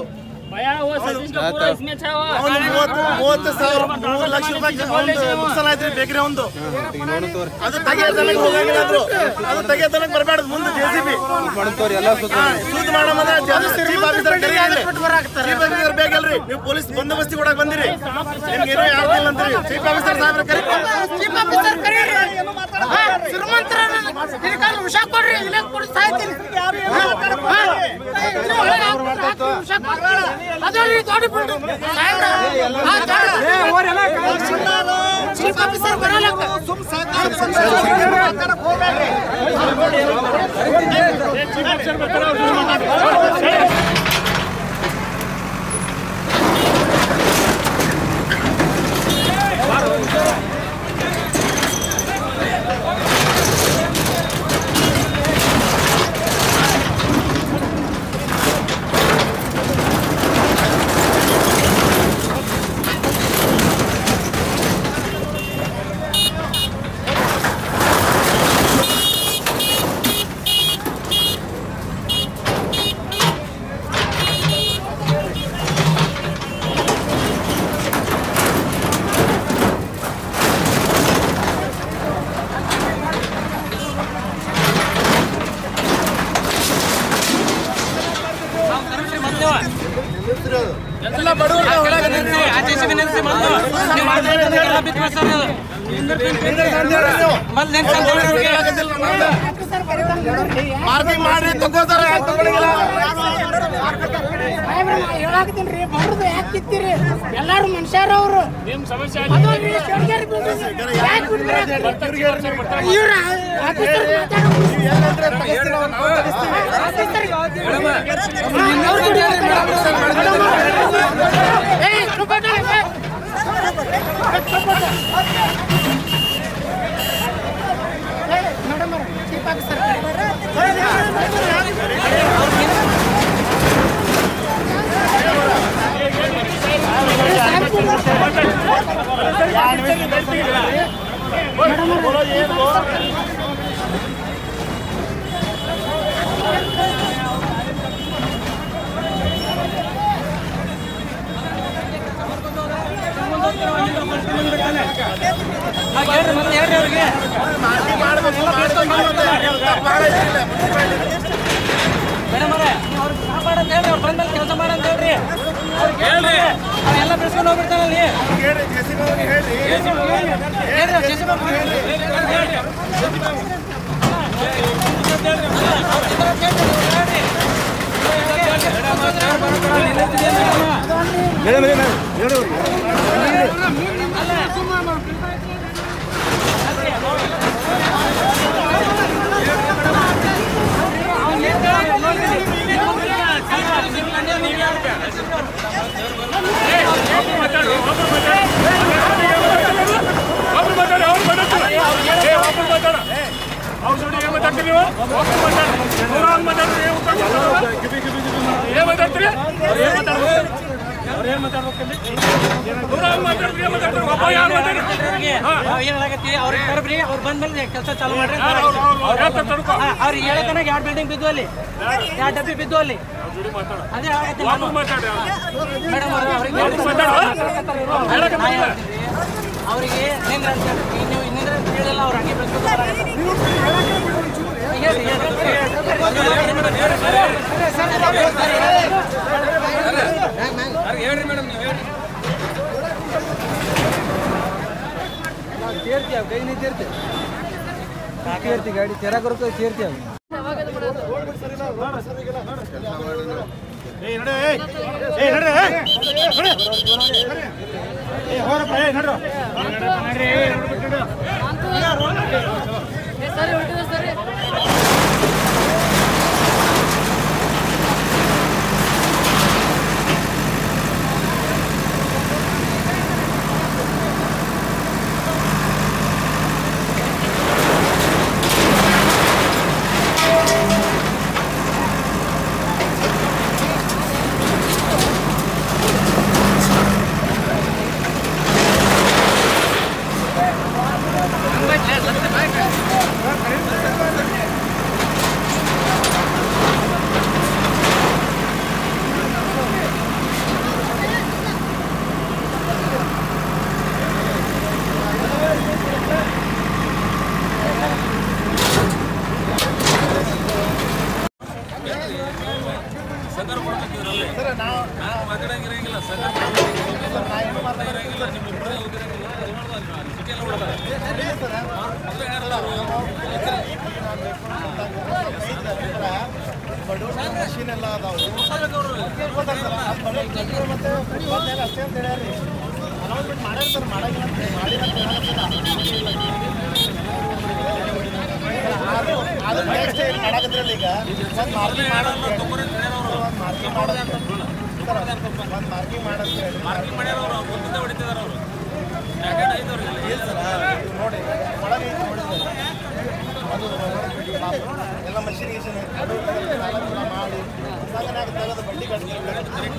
ಅವ್ನು ಮೂವತ್ತು ಮೂವತ್ತು ಸಾವಿರ ಮೂರು ಲಕ್ಷ ರೂಪಾಯಿ ಒಂದು ಮುಗಿಸಲಾಯ್ತ್ರಿ ಬೇಕ್ರಿ ಒಂದು ಅದು ತೆಗಿಯತನಕ ಹೋಗಂಗಿಲ್ಲ ಅಂದ್ರು ಅದು ತೆಗಿಯತನಕ ಬರಬೇಡ ಮುಂದೆ ಜೆ ಸಿ ಬಿ ಶುದ್ಧ ಮಾಡಮಂದ್ರೆ ಚೀಫ್ ಆಫೀಸರ್ ಕರೀರಿ ಬಿಟ್ಟು ಬರಾಕತ್ತಾರ ಚೀಫ್ ಆಫೀಸರ್ ಬೇಕಲ್ರಿ ನೀವು ಪೊಲೀಸ್ ಬಂದೋಬಸ್ತಿ ಕೊಡಕ್ ಬಂದಿರಿ ನಿಮ್ಗೆ ಏನೋ ಯಾವ್ದಿಲ್ಲ ಅಂತ್ರಿ ಚೀಫ್ ಆಫೀಸರ್ ಸಾಹೇಬ್ರ ಕರಿ ಚೀಫ್ ಆಫೀಸರ್ ಕರೀರಿ ಹಾ, ಶ್ರೀಮಂತರ ಇದಕ್ಕಾಗಿ ವಿಷ ಕೊಡ್ರಿ ಇಲ್ಲೇ ಕುಡಿದು ಸಾಯ್ತೀನಿ ಹಾ, ಹಾ, ಇದು ಒಳಗೆ ಹಾಕ್ಬಿಟ್ಟು ಹಾಕ್ಬಿಟ್ಟು ವಿಷ ಕೊಡ್ರಿ. ಅದಲ್ರಿ ದೊಡ್ಡ ಬಿಲ್ಡಿಂಗ್ ಸಾಯ್ಬ್ರ. ಹಾ, ದೊಡ್ಡ. ಚೀಫ್ ಆಫೀಸರ್ ಬರಲ್ಲ ಎಲ್ಲ ಬಡವರು ಒಳಗೆ ಮಾರ್ಕಿಂಗ್ ಮಾಡಿ ತಗೋತಾರ ತಗೊಳಂಗಿಲ್ಲ ಹೇಳಾಕತ್ತೀನಿ ರೀ ಬಡ್ದು ಯಾಕೆ ಕಿತ್ತೀರಿ ಎಲ್ಲಾರು ಮನುಷ್ಯರ ಅವರು ಅದಲ್ರಿ ಶೇಡ್ಗೇರಿ building. ಯಾಕ್ ಬಿಟ್ರಿ? ಇವ್ರ ಆಫೀಸರ್ ಮಾತಾಡೋ ಆಫೀಸರ್ ಏ ಚುಪ್ಪಾಟ ಮೇಡಮ್ ಚೀಫ್ ಆಫೀಸರ್ ಮಾರ್ಕಿಂಗ್ ಮಾಡ್ಬೇಕು ಮಾಡ್ಬೇಕು ತಪ್ಪು ಮಾಡಂಗಿಲ್ಲ. ಹೇಳ್ರಿ ಜೆಸಿಬಿ ಅವ್ರಿಗೆ ಹೇಳ್ರಿ ಅವ್ರಿಗೆ ಕರ್ಬ್ರಿ ಅವ್ರು ಬಂದ್ಮೇಲೆ ಕೆಲಸ ಚಾಲು ಮಾಡ್ರಿ ಅವ್ರಿಗೆ ಹೇಳತನ ಎರಡು ಬಿಲ್ಡಿಂಗ್ ಬಿದ್ದು ಅಲ್ಲಿ ಎರಡು ಡಬ್ಬಿ ಬಿದ್ದು ಅಲ್ಲಿ ಅದೇ ಹೇಳಕತ್ತೀನಿ ನಾನು. ಮೇಡಮ್ ಅವ್ರು ಅವ್ರಿಗೆ ಅವರಿಗೆ ನಿಂದ್ರ ಅಂತ ಹೇಳಿ. ಈಗ ನೀವು ನಿಂದ್ರ ಅಂತ ಹೇಳಿಲ್ಲ ಅವ್ರು ಹಂಗೆ ಬೆಳ್ಸ್ಕೊತ ಬರಾಕತ್ತಾರ. ಹೇಳಿ, ಹೇಳಿ. ಸೇರ್ತೀವಿ ಕೈ ನೀ ಸೇರ್ತೀವಿ ಸೇರ್ತಿ ಗಾಡಿ ತೆರಕರು ಸೇರ್ತೀವಿ ಸರಿ ಹೊರಟಿದೆ ಸರಿ ಮಷೀನ್ ಎಲ್ಲ ಅದಾವು ಅನೌನ್ಸ್ಮೆಂಟ್ ಮಾಡ್ಯಾರ ಮಾಡಂಗಿಲ್ಲ ಅಂತ ಮಾಡಿಲ್ಲ ಅಂತ ಹೇಳಕತ್ತಿಲ್ಲ. ಅದು ನೆಕ್ಸ್ಟ್ ಏನು ಮಾಡಕತ್ತಿರಲ್ಲ ಈಗ ಒಂದು ಮಾರ್ಕಿಂಗ್ ಮಾಡೋದು ಒಂದು ಮಾರ್ಕಿಂಗ್ ಮಾಡೋದು ಒಂದು ಮಾರ್ಕಿಂಗ್ ಮಾಡೋದು ಮಾರ್ಕಿಂಗ್ ಮಾಡ್ಯಾರ ಅವರು ಮುಂದೆ ಹೊಡಿತಿದಾರ ಅವರು ಇಲ್ಲ ಸರ್ ಇದು ನೋಡಿ ಒಳಗೆ ಐತೆ ನೋಡಿದ್ರೆ ಅದು ಎಲ್ಲ ಮಷಿನ್ ಗಿಷಿನ್ ಅದು ಎಲ್ಲ ಮಾಡಿ ಸಂಗನಾಗ ತೆಗೆದು ಬಡ್ಡಿ ಕಟ್ತಾರೆ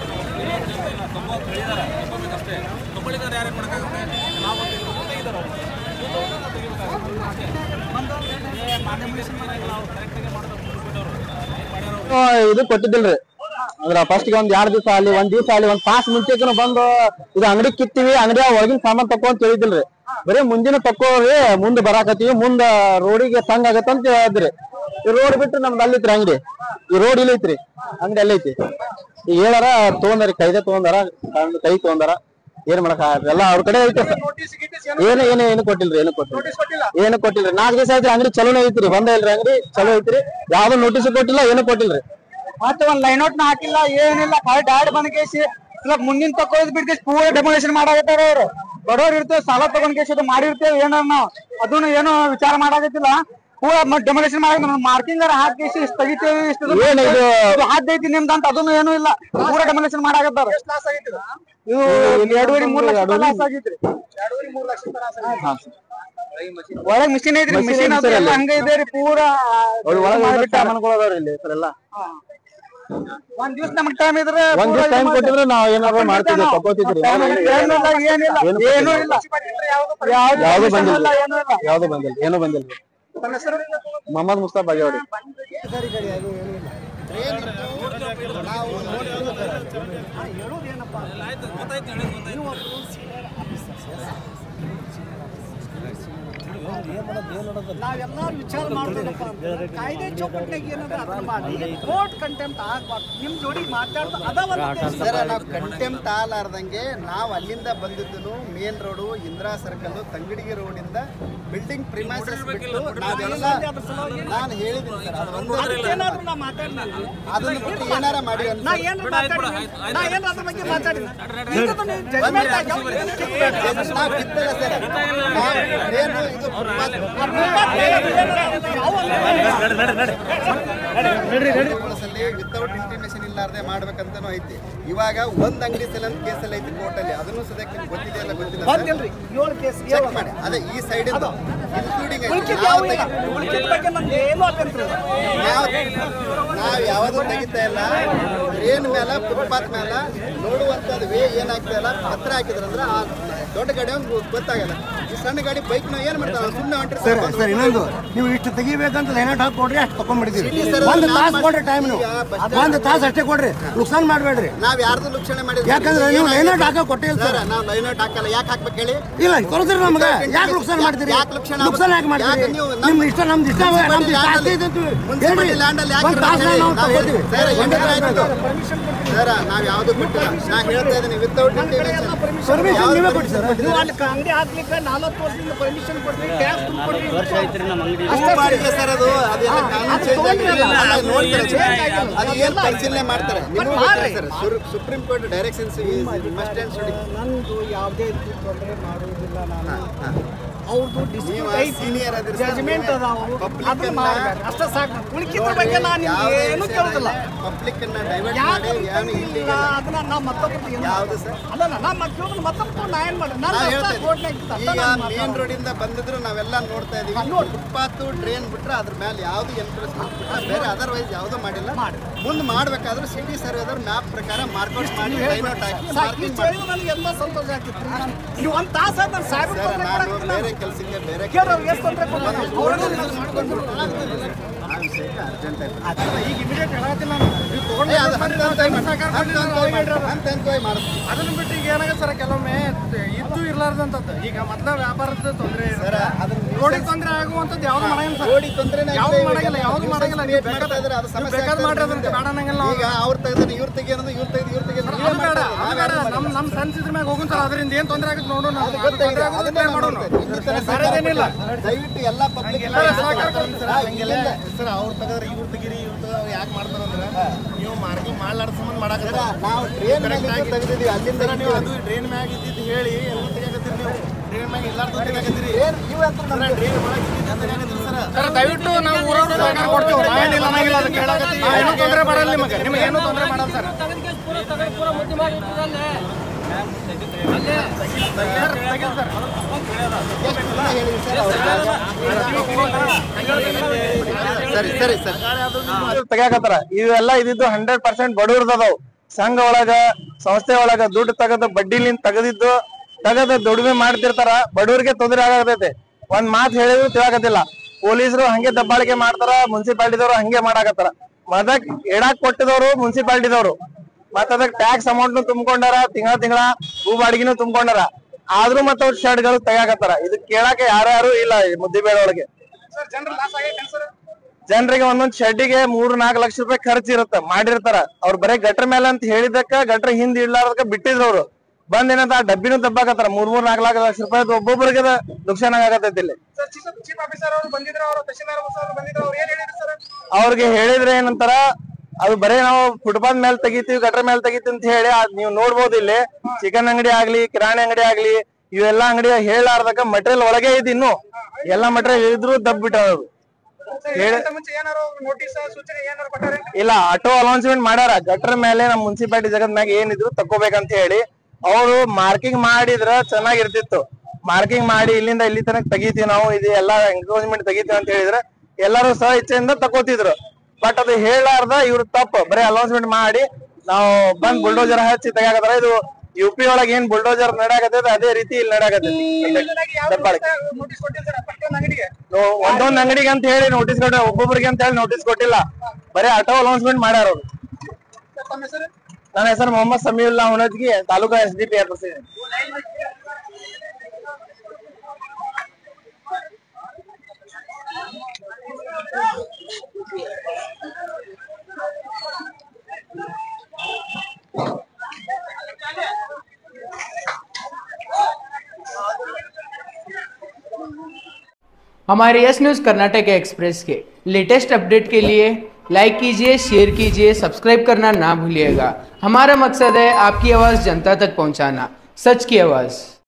ಇದು ಕೊಟ್ಟಿದ್ದಿಲ್ರಿ ಅಂದ್ರ ಫಸ್ಟ್ ಒಂದ್ ಎರಡ್ ದಿವಸ ಅಲ್ಲಿ ಒಂದ್ ದಿವಸ ಅಲ್ಲಿ ಒಂದ್ ತಾಸ್ ಮುಂಚೆಕನು ಬಂದು ಇದು ಅಂಗಡಿ ಕಿತ್ತೀವಿ ಅಂಗಡಿ ಒಳಗಿನ ಸಾಮಾನ್ ತಕೊಂಡ್ ಹೇಳಿದಿಲ್ರಿ ಬರೀ ಮುಂದಿನ ತಕ್ಕೋರಿ ಮುಂದ್ ಬರಾಕತ್ತೀವಿ ಮುಂದ ರೋಡಿಗೆ ಸಂಗ್ ಆಗತ್ತಂತ ಹೇಳಿದ್ರಿ ಈ ರೋಡ್ ಬಿಟ್ಟು ನಮ್ದು ಅಲ್ಲಿತ್ರಿ ಅಂಗಡಿ ಈ ರೋಡ್ ಇಲ್ಲಿ ಐತ್ರಿ ಅಂಗಡಿ ಅಲ್ಲೈತಿ ಈಗ ಹೇಳಾರ ತಗೊಂಡಾರಿ ಕೈದೆ ತಗೊಂಡಾರ ಕೈ- ಕೈ ತಗೊಂಡಾರ ಏನ್ ಮಾಡಕ್ ಆಗಲ್ಲ. ಎಲ್ಲ ಅವ್ರ ಕಡೆ ಐತೆ ಸರ್ ಏನು ಏನು ಏನು ಕೊಟ್ಟಿಲ್ರಿ ಏನು ಕೊಟ್ಟಿಲ್ಲ ಏನು ಕೊಟ್ಟಿಲ್ರಿ ನಾಲ್ಕು ದಿವಸ ಆಯ್ತು ಅಂಗಡಿ ಚಲೋನೇ ಐತ್ರಿ ಬಂದ ಇಲ್ರಿ ಅಂಗಡಿ ಚಲೋ ಐತ್ರಿ ಯಾವ್ದು ನೋಟಿಸ್ ಕೊಟ್ಟಿಲ್ಲ ಏನು ಕೊಟ್ಟಿಲ್ರಿ ಮತ್ತೆ ಒಂದ್ ಲೈನ್ ಔಟ್ ಹಾಕಿಲ್ಲ ಏನಿಲ್ಲ ಕಾಲ್ ಡಾಡ್ ಬಂದ್ ಕೇಸಿ ಇಲ್ಲ ಮುಂದಿನ ತಕ್ಕೋದ್ ಬಿಟ್ಟು ಪೂರ ಡೆಮೊಲೇಷನ್ ಮಾಡಾಕತ್ತಾರ ಅವ್ರು ಬಡವ್ರು ಇರ್ತೇವೆ ಸಾಲ ತಗೊಂಡ್ ಕೇಸಿ ಅದು ಮಾಡಿರ್ತೇವೆ ಏನಾರ ನಾವು ಅದನ್ನ ಏನು ವಿಚಾರ ಮಾಡಾಕತ್ತಿಲ್ಲ ಪೂರ ಡೆಮೊಲೇಷನ್ ಮಾಡಿ ಮಾರ್ಕಿಂಗ್ ಹಾಕಿ ಇಷ್ಟು ತೆಗಿತೇವೆ ಇಷ್ಟು ಏನಿದು ಹಾದ್ದೈತಿ ನಿಮ್ದು ಅಂತ ಅದನ್ನು ಏನು ಇಲ್ಲ ಪೂರ ಡೆಮೊಲೇಷನ್ ಮಾಡಾಕತ್ತಾರ ಇದು ಎರಡೂವರೆ ಮೂರ್ ಲಕ್ಷ ರೂಪಾಯಿ ಲಾಸ್ ಆಗೈತ್ರಿ ಒಳಗ್ ಮಿಷಿನ್ ಐತ್ರಿ ಮಿಷಿನ್ ಹಂಗ ಇದೆ ರೀ ಪೂರಾ ಇಲ್ಲಿ ಸರ್ ಎಲ್ಲ ಒಂದ್ ದಿವ್ಸ ನಮಗ್ ಟೈಮ್ ಇದ್ರೆ ಒಂದ್ ದಿವ್ಸ ಟೈಮ್ ಕೊಟ್ಟಿದ್ರೆ ನಾವ್ ಏನಾದ್ರು ಮಾಡ್ತಿದ್ವಿ ತಗೋತಿದ್ರಿ ಏನಿಲ್ಲ ಏನಿಲ್ಲ ಏನೂ ಇಲ್ಲ ಯಾವ್ದು ಬಂದಿಲ್ಲ ಯಾವ್ದು ಬಂದಿಲ್ಲ ಏನೂ ಬಂದಿಲ್ಲ ಮೊಹಮ್ಮದ್ ಮುಸ್ತಾಫ್ ಬಾಗೇವಾಡಿ ನಾವೆಲ್ಲಾರು ವಿಚಾರ ಮಾಡ್ಬೇಕಪ್ಪ ಅಂದ್ರೆ ಕಾಯ್ದೆ ಚೌಕಟ್ಟಿನಾಗ ಏನದ ಅದನ್ನ ಮಾಡಿ ಕೋರ್ಟ್ ಕಂಟೆಂಪ್ಟ್ ಆಗ್ಬಾರ್ದು ನಿಮ್ ಜೋಡಿ ಮಾತಾಡ್ದು ಅದಾವಲ್ಲ ಸರ್ ನಾವು ಕಂಟೆಂಪ್ಟ್ ಆಗಲಾರ್ದಂಗೆ ನಾವು ಅಲ್ಲಿಂದ ಬಂದಿದ್ದು ಮೇನ್ ರೋಡು ಇಂದಿರಾ ಸರ್ಕಲ್ ತಂಗಡಿಗೆ ರೋಡಿಂದ ಬಿಲ್ಡಿಂಗ್ ಪ್ರಿಮೈಸಸ್ ಬಿಟ್ಟು ನಾವೆಲ್ಲ ನಾನು ಹೇಳಿದ್ದೀನಿ ಸರ್ ಅದು ಒಂದು ಅದಕ್ಕೇನಾದ್ರೂ ನಾ ಮಾತಾಡಿಲ್ಲ ಅದನ್ನ ಬಿಟ್ಟು ಏನಾರ ಮಾಡಿ ಅಂತ ನಾ ಏನ್ ಮಾತಾಡಿಲ್ಲ ನಾ ಏನ್ ಅದ್ರ ಬಗ್ಗೆ ಮಾತಾಡಿಲ್ಲ ಇಂಥದ್ದು ನೀವು judgment ಆಗಿ ಅವ್ರು ಏನು ಕಿತ್ಬೇಡಿ. ನಾವು ಕಿತ್ತಲ್ಲ ಸರ್ ನಾವು ಏನು ಇದು ವಿತೌಟ್ ಇಂಟಿಮೇಷನ್ ಇಲ್ಲಾರ್ದೆ ಮಾಡ್ಬೇಕಂತನೂ ಐತಿ ಇವಾಗ ಒಂದ್ ಅಂಗಡಿ ಸಲ ಕೇಸಲ್ಲಿ ಐತಿ ಕೋರ್ಟಲ್ಲಿ ಅದನ್ನು ಸದ್ಯಕ್ಕೆ ನಿಮ್ಗೆ ಗೊತ್ತಿದೆ ಇಲ್ಲ ಗೊತ್ತಿಲ್ಲ sir. ಬಂದಿಲ್ರಿ ಏಳು ಕೇಸ್ ಚೆಕ್ ಮಾಡಿ ಅದೇ ಈ ಸೈಡ್ ಇನ್ಕ್ಲೂಡಿಂಗ್ ಉಳ್ಕಿದ್ ಯಾವ ಇಲ್ಲ ಉಳ್ಕಿದ್ ಬಗ್ಗೆ ನಮ್ಗೆ ಏನು ಅಭ್ಯಂತರ ಇಲ್ಲ. ನಾವು ಯಾವುದು ತೆಗಿತಾ ಇಲ್ಲ ಟ್ರೇನ್ ಮೇಲೆ ಫುಟ್ಪಾತ್ ಮೇಲೆ ನೋಡುವಂಥದ್ದು ವೇ ಏನಾಗ್ತಾ ಇಲ್ಲ ಪತ್ರ ಹಾಕಿದ್ರಂದ್ರೆ ಆ ದೊಡ್ಡ ಗಾಡಿ ಅವ್ನಿಗೆ ಗೊತ್ತಾಗಲ್ಲ ಈ ಸಣ್ಣ ಗಾಡಿ ಬೈಕ್ ನಾವು ಏನು ಮಾಡ್ತಾವೆ ಸುಮ್ಮನೆ ಹೊಂಟ್ರಿ ಸರ್ ಸರ್ ಇನ್ನೊಂದು ನೀವು ಇಷ್ಟು ತೆಗಿಬೇಕಂತ ಲೈನಟ್ ಹಾಕಿ ಕೊಡ್ರಿ ಅಷ್ಟು ತಗೊಂಡ್ಬಿಡ್ತೀವಿ ಸಿಟಿ ಸರ್ ಒಂದು ನಾನ್ ತಾಸು ಕೊಡ್ರಿ ಟೈಮ್ ನೀವು ಈಗ ಬಸ್ ಸ್ಟ್ಯಾಂಡ್ ಒಂದು ತಾಸು ಅಷ್ಟೇ ಕೊಡ್ರಿ ನುಕ್ಸಾನ್ ಮಾಡಬೇಡ್ರಿ ನಾವ್ ಯಾರ್ದು ಲಕ್ಷಣೆ ಮಾಡಿದ್ವಿ ಯಾಕಂದ್ರೆ ನೀವು ಲೈನಟ್ ಹಾಕೋ ಕೊಟ್ಟಿಲ್ಲ ಸರ್ ಸರ್ ನಾವು ಲೈನಟ್ ಹಾಕಲ್ಲ ಯಾಕೆ ಹಾಕ್ಬೇಕು ಹೇಳಿ ಇಲ್ಲ ಕೊಡ್ತೀರಿ ನಮ್ಗೆ ಯಾಕೆ ನುಕ್ಸಾನ್ ಮಾಡ್ತೀರಿ ಯಾಕೆ ಲಕ್ಷಣ ನುಕ್ಸಾನ್ ಯಾಕೆ ಮಾಡ್ತೀರಿ ಯಾಕೆ ನೀವು ನಮ್ಮ- ನಿಮ್ದು ಇಷ್ಟ ನಮ್ದು ಇಷ್ಟ ನಮ್ದು ಇಷ್ಟ ಆಸ್ತಿ ಇದೆ ಅಂತೀವಿ. ಹೇಳ್ರಿ ಲ್ಯಾಂಡ್ ಅಲ್ಲಿ ಯಾಕೆ ಒಂದು ತಾಸು ನಾವು ನಾವು ತಗೋತೀವಿ ಸರ್ ಹೆಂಗಿದ್ರೆ ಆಯ್ತು ಸರ್ ನಾವ್ ಯಾವ್ದು ಕೊಟ್ಟಿಲ್ಲ ನಾ ಹೇಳ್ತಾ ಇದ್ದೀನಿ ವಿತೌಟ್ ಪರ್ಮಿಷನ್ ನೀವೇ ಕೊಡಿ ಸರ್ ನೀವು ಅಲ್ಲಿ ಕ- ಅಂಗಡಿ ಹಾಕ್ಲಿಕ್ಕೆ ನಾಲ್ಕು ವರ್ಷದಿಂದ ಪರ್ಮಿಷನ್ ಕೊಡ್ರಿ ಟ್ಯಾಕ್ಸ್ ಕೊಡ್ರಿ ವರ್ಷ ಐತ್ರಿ ನಮ್ಮ ಅಂಗಡಿ ಹೂ ಬಾಡಿಗೆ ಸರ್ ಅದು ಅದೆಲ್ಲ ಕಾನೂನು ಅದು change ತೊಗೊಂಡ್ರಲ್ಲ. ಆಗಿಲ್ಲ. ಆಮೇಲೆ ನೋಡ್ತಾರೆ ಅದು change ಆಗಿಲ್ಲ. ಅದು ಏನ್ ಪರಿಶೀಲನೆ ಮಾಡ್ತಾರೆ ನಿಮಗೂ ಮತ್ತೆ ಮಾಡ್ರಿ. ಗೊತ್ತಿದೆ ಸರ್ ಸುರ್- Supreme Court directions must and should ನಂದು ಯಾವುದೇ ರೀತಿ ತೊಂದರೆ ಮಾಡುವುದಿಲ್ಲ ನಾನು ಅವ್ರದ್ದು ನೀವು ಡಿಸ್ಪ್ಯೂಟ್ senior ಅದಿರಿ sir. ಜಜ್ಮೆಂಟ್ ಅದಾವು Public ಅದನ್ನ ಅನ್ನ- ಮಾಡ್ಬೇಕು ಅಷ್ಟೇ ಸಾಕು ಉಳಿಕಿದ್ರ ಬಗ್ಗೆ ನಾನು ನಿಮ್ಗೆ ಏನು ಕೇಳುದಿಲ್ಲ ಪಬ್ಲಿಕ್ ಅನ್ನ ಡೈವರ್ಟ್ ಯಾಕೆ ಮಾಡಿ ಏನು ಇಲ್ಲ ಇಲ್ಲಿಗೆ ಅದನ್ನ ನಾ ಮತ್ತೊಬ್ಬರು ಏನು ಯಾವ್ದು ಸರ್? ಅಲ್ಲ ನಾ ಮತ್ತೆ ಮತ್ತೊಬ್ಬರು ನಾ ಏನು ಮಾಡಿ ನಾನು ನಾ ಅಷ್ಟೇ ಹೇಳ್ತೇನೆ. ಕೋರ್ಟ್ನಾಗ ಇತ್ತು, ಅಷ್ಟೇ ಈಗ ನಾನು ಮೇನ್ ಮಾತಾಡೋದು. ರೋಡ್ ಇಂದ ಬಂದಿದ್ರು ನಾವೆಲ್ಲ ನೋಡ್ತಾ ಇದೀವಿ ಹಾ, ನೋಡಿ. ಫುಟ್ಪಾತ್ ಡ್ರೈನ್ ಬಿಟ್ರೆ ಅದ್ರ ಮೇಲೆ ಯಾವ್ದು ಎನ್ಕ್ರೋಚ್ಮೆಂಟ್ ಬಿಟ್ರೆ ಬೇರೆ ಅದರ್ವೈಸ್ ಯಾವ್ದು ಮಾಡಿಲ್ಲ ಮುಂದೆ ಮಾಡ್ಬೇಕಾದ್ರೆ ಸಿಟಿ ಸರ್ವೇದವ್ರು ಮ್ಯಾಪ್ ಪ್ರಕಾರ ಮಾರ್ಕೌಟ್ ಮಾಡಿ ಡೈನೋಟ್ ಹಾಕಿ ಸಾಕು, ಮಾರ್ಕಿಂಗ್ ಇಷ್ಟು ಹೇಳಿದ್ರೆ ನನಗೆ ಎಲ್ಲ ಸಂತೋಷ ಆಗ್ತಿತ್ತು ನಾನು- ನೀವು ಒಂದು ತಾಸು ಆದ ನಾನು ಸಾಹೇಬ್ರ ಸರ್ ತೊಂದ್ರೆ ನಾನು ಕೊಡಕ್ಕೆ ಬೇರೆ ಕೆಲಸಕ್ಕೆ ಬೇರೆ ಕೇಳು ಅವ್ರಿಗೆ ಎಷ್ಟು ತೊಂದರೆ ಕೊಡ್ತಾರೆ ಅವ್ರಿಗೆ ಆ ವಿಷಯಕ್ಕೆ ಅರ್ಜೆಂಟ್ ಆಯ್ತು ಈಗ ಇಮಿಡಿಯೇಟ್ ಹೇಳತ್ತಿಲ್ಲ ನಾನು ನೀವು ತೊಗೊಂಡು ಏ, ಅದು ಹಂತ ಹಂತವಾಗಿ ಮಾಡ್- ಹಂತ ಹಂತವಾಗಿ ಮಾಡ್- ಹಂತ ಹಂತವಾಗಿ ಮಾಡ್ತೀವಿ ಅದನ್ನ ಬಿಟ್ಟು ಈಗ ಏನಾಗುತ್ತೆ ಸರ್ ಕೆಲವೊಮ್ಮೆ ಇದ್ದು ಇರ್ಲಾರ್ದಂಥದ್ದು ಈಗ ಮೊದಲ ವ್ಯಾಪಾರದ ತೊಂದರೆ ಸರ್ ಅದನ್ನ ರೋಡಿಗೆ ತೊಂದರೆ ಆಗುವಂಥದ್ದು ಯಾವ್ದು ಮಾಡಂಗಿಲ್ಲ ಸರ್ ರೋಡಿ ತೊಂದ್ರೆ ಯಾವ್ದು ಮಾಡಂಗಿಲ್ಲ ಯಾವ್ದು ಮಾಡಂಗಿಲ್ಲ ನೀವು ಬೇಕಾದ್ರೆ ಇದ್ರೆ ಅದು ಸಮಸ್ಯೆ ಬೇಕಾದ್ರೆ ಮಾಡ್ರಿ ಅದನ್ನ ಆಗ್ತದೆ. ಬೇಡ ಅನ್ನಂಗಿಲ್ಲ ನಾವು. ಈಗ ಅವ್ರು ತೆಗೆದ್ರೆ ಇವ್ರು ತೆಗಿಯೋದು ಇವ್ರು ತೆಗೆದು ಇವ್ರು ತೆಗೆಯೋದು ಅದು ಬೇಡ ಅದು ಬೇಡ ನಮ್ಮ ನಮ್ಮ ಸಣ್ಣ ಇದ್ರ ಮ್ಯಾಗ ಹೋಗುನ್ ಸರ್ ಅದರಿಂದ ಏನು ತೊಂದರೆ ಆಗುತ್ತೆ ನೋಡೋಣ ಅದು ಅದು ಗೊತ್ತಾಗಿದೆ. ತೊಂದರೆ ಆಗೋದು ಅದನ್ನೇ ಕ್ಲಿಯರ್ ಮಾಡೋಣ ನೋಡ್ತಾ ಇದ್ದೀವಿ. ಈ ತರ ಬೇರೆದೇನಿಲ್ಲ ದಯವಿಟ್ಟು ಎಲ್ಲ ಪಬ್ಲಿಕ್ ಸರ್ ಅವ್ರು ತೆಗೆದ್ರೆ ಇವ್ರು ತೆಗೀರಿ ಇವ್ರು ತೆಗೆದ್ರೆ ಯಾಕೆ ಮಾಡ್ತಾರಂದ್ರೆ ನೀವು ಮಾರ್ಕಿಂಗ್ ಮಾಡ್ಲಾರ್ದ ಸಂಬಂಧ ಮಾಡಾಕತ್ತರ ನಾವು ಟ್ರೈನ್ ತೆಗೆದಿದ್ದೀವಿ ಅಲ್ಲಿಂದ ಸರ್ ನೀವು ಅದು ಡ್ರೈನ್ ಮ್ಯಾಗ ಇದ್ದಿದ್ದು ಹೇಳಿ ಎಲ್ಲ ತೆಗಿಯಾಕತ್ತೀರಿ ನೀವು ಡ್ರೈನ್ ಮ್ಯಾಗ ಎಲ್ಲಾರ್ದು ತೆಗಿಯಾಕತ್ತೀರಿ ಇವು ಅಂತ ಸರ್ ಡ್ರೈನ್ ಒಳಗೆ ಇದ್ದಿದ್ದು ತೆಗಿಯಾಕತ್ತೀರಿ ಸರ್ ಸರ್ ದಯವಿಟ್ಟು ನಾವು ಊರವ್ರು ಸಹಕಾರ ಕೊಡ್ತೀವಿ ನಾವೇನಿಲ್ಲ ಅನ್ನಂಗಿಲ್ಲ ಅದಕ್ಕೆ ಏನು ತೊಂದರೆ ಮಾಡಲ್ಲ ನಿಮಗೆ ನಿಮಗೆ ಏನೂ ತೊಂದರೆ ಮಾಡಲ್ಲ ಸರ್ ತಗದ್ಕೆ ಪೂರ ತಗದ್ ಪೂರ ಮುದ್ದೆ ಮಾಡಿ ಇಟ್ಟಿರಲ್ಲೇ. ಸರಿ ಸರಿ ಸರ್ ತೆಗ್ಯಾಕತ್ತಾರ ಇವೆಲ್ಲ ಇದಿದ್ದು ಹಂಡ್ರೆಡ್ ಪರ್ಸೆಂಟ್ ಬಡವ್ರದ್ದು ಅದಾವ್ ಸಂಘ ಒಳಗ ಸಂಸ್ಥೆ ಒಳಗ ದುಡ್ಡು ತೆಗದ ಬಡ್ಡಿಲಿಂದ ತೆಗದಿದ್ದು ತೆಗದ ದುಡಿಮೆ ಮಾಡ್ತಿರ್ತಾರ ಬಡವ್ರಿಗೆ ತೊಂದರೆ ಆಗತೈತೆ ಒಂದ್ ಮಾತು ಹೇಳಿದ್ರು ತಿಳಾಕತ್ತಿಲ್ಲ ಪೊಲೀಸರು ಹಂಗೆ ದಬ್ಬಾಳಿಕೆ ಮಾಡ್ತಾರ ಮುನ್ಸಿಪಾಲಿಟಿದವ್ರು ಹಂಗೆ ಮಾಡಾಕತ್ತಾರ ಮದಕ್ ಎಡಾಕ್ ಕೊಟ್ಟಿದವ್ರು ಮುನ್ಸಿಪಾಲಿಟಿದವ್ರು ಮತ್ತ ಅದಕ್ಕೆ ಟ್ಯಾಕ್ಸ್ ಅಮೌಂಟ್ ತುಂಬ್ಕೊಂಡಾರ ತಿಂಗಳ ತಿಂಗಳ ಭೂ ಬಾಡಿಗೆನು ತುಂಬ್ಕೊಂಡಾರ ಆದ್ರೂ ಮತ್ತ ಅವ್ರ ಶೆಡ್ಗಳು ತೆಗ್ಯಾಕತ್ತಾರ ಇದು ಕೇಳಾಕ ಯಾರ್ಯಾರು ಇಲ್ಲ ಈ ಮುದ್ದಿಬೇಡ ಒಳಗೆ ಜನರಿಗೆ ಒಂದೊಂದ್ ಶೆಡ್ಡಿಗೆ ಮೂರ್ ನಾಲ್ಕು ಲಕ್ಷ ರೂಪಾಯಿ ಖರ್ಚು ಇರುತ್ತೆ ಮಾಡಿರ್ತಾರ ಅವ್ರು ಬರೇ ಗಟ್ರ ಮೇಲೆ ಅಂತ ಹೇಳಿದಕ್ಕ ಗಟ್ರ ಹಿಂದ್ ಇಡ್ಲಾರ್ದಕ್ಕ ಬಿಟ್ಟಿದ್ರು ಅವ್ರು ಬಂದ್ ಏನಂತ ಆ ಡಬ್ಬಿನೂ ದಬ್ಬಾಕತ್ತಾರ ಮೂರ್ ಮೂರ್ ನಾಲ್ಕು ಲಕ್ಷ ಲಕ್ಷ ರೂಪಾಯಿ ಒಬ್ಬೊಬ್ಬರಿಗೆ ನುಕ್ಸಾನ ಆಗತೈತಿ ಇಲ್ಲಿ ಅವ್ರಿಗೆ ಹೇಳಿದ್ರೆ ಏನಂತಾರ ಅದು ಬರೇ ನಾವು ಫುಟ್ಪಾತ್ ಮೇಲೆ ತೆಗಿತೀವಿ ಗಟ್ರ ಮೇಲೆ ತೆಗಿತೀವಿ ಅಂತ ಹೇಳಿ ಅದ್ ನೀವು ನೋಡ್ಬೋದು ಇಲ್ಲಿ ಚಿಕನ್ ಅಂಗಡಿ ಆಗ್ಲಿ ಕಿರಾಣಿ ಅಂಗಡಿ ಆಗ್ಲಿ ಇವೆಲ್ಲಾ ಅಂಗಡಿ ಹೇಳಾರ್ದಕ್ಕ ಮಟೀರಿಯಲ್ ಒಳಗೆ ಇದೆ ಇನ್ನು ಎಲ್ಲಾ ಮಟೀರಿಯಲ್ ಇದ್ರು ದಬ್ಬಿಟ್ಟವ್ರು ಹೇಳಿ ಇಲ್ಲ ಆಟೋ ಅನೌನ್ಸ್ಮೆಂಟ್ ಮಾಡ್ಯಾರ ಗಟ್ರ ಮೇಲೆ ನಮ್ ಮುನ್ಸಿಪಾಲಿಟಿ ಜಗತ್ ಮ್ಯಾಗ ಏನಿದ್ರು ತಕೋಬೇಕಂತ ಹೇಳಿ ಅವರು ಮಾರ್ಕಿಂಗ್ ಮಾಡಿದ್ರ ಚೆನ್ನಾಗಿರ್ತಿತ್ತು ಮಾರ್ಕಿಂಗ್ ಮಾಡಿ ಇಲ್ಲಿಂದ ಇಲ್ಲಿ ತನಕ ತೆಗಿತೀವಿ ನಾವು ಇದು ಎಲ್ಲಾ ಎಂಕ್ರೋಚ್ಮೆಂಟ್ ತೆಗಿತೀವಿ ಅಂತ ಹೇಳಿದ್ರೆ ಎಲ್ಲರೂ ಸಹ ಇಚ್ಛೆಯಿಂದ ತಕೋತಿದ್ರು ಬಟ್ ಅದು ಹೇಳಾರ್ದ ಇವ್ರು ತಪ್ಪು ಬರೀ ಅನೌನ್ಸ್ಮೆಂಟ್ ಮಾಡಿ ನಾವು ಬಂದ್ ಬುಲ್ಡೋಜರ್ ಹಚ್ಚಿ ತೆಗಿಯಾಕತ್ತಾರ ಇದು ಯು ಪಿ ಒಳಗೆ ಏನ್ ಬುಲ್ಡೋಜರ್ ನಡ್ಯಾಕತ್ತೈತೆ ಅದೇ ರೀತಿ ಇಲ್ಲಿ ನಡ್ಯಾಕತ್ತೈತಿ ದಬ್ಬಾಳಿಕೆ ನೋ- ಒಂದೊಂದ್ ಅಂಗಡಿಗೆ ಅಂತ ಹೇಳಿ ನೋಟಿಸ್ ಕೊಟ್ಟ ಒಬ್ಬೊಬ್ರಿಗೆ ಅಂತ ಹೇಳಿ ನೋಟಿಸ್ ಕೊಟ್ಟಿಲ್ಲ ಬರೀ ಆಟೋ ಅನೌನ್ಸ್ಮೆಂಟ್ ಮಾಡ್ಯಾರ ಅವ್ರು ನನ್ನ ಹೆಸರು Mohammed Samiulla Hunasagi taluka S D P R हमारे यस न्यूज़ कर्नाटक एक्सप्रेस के लेटेस्ट अपडेट के लिए लाइक कीजिए शेयर कीजिए सब्सक्राइब करना ना भूलिएगा हमारा मकसद है आपकी आवाज़ जनता तक पहुंचाना सच की आवाज़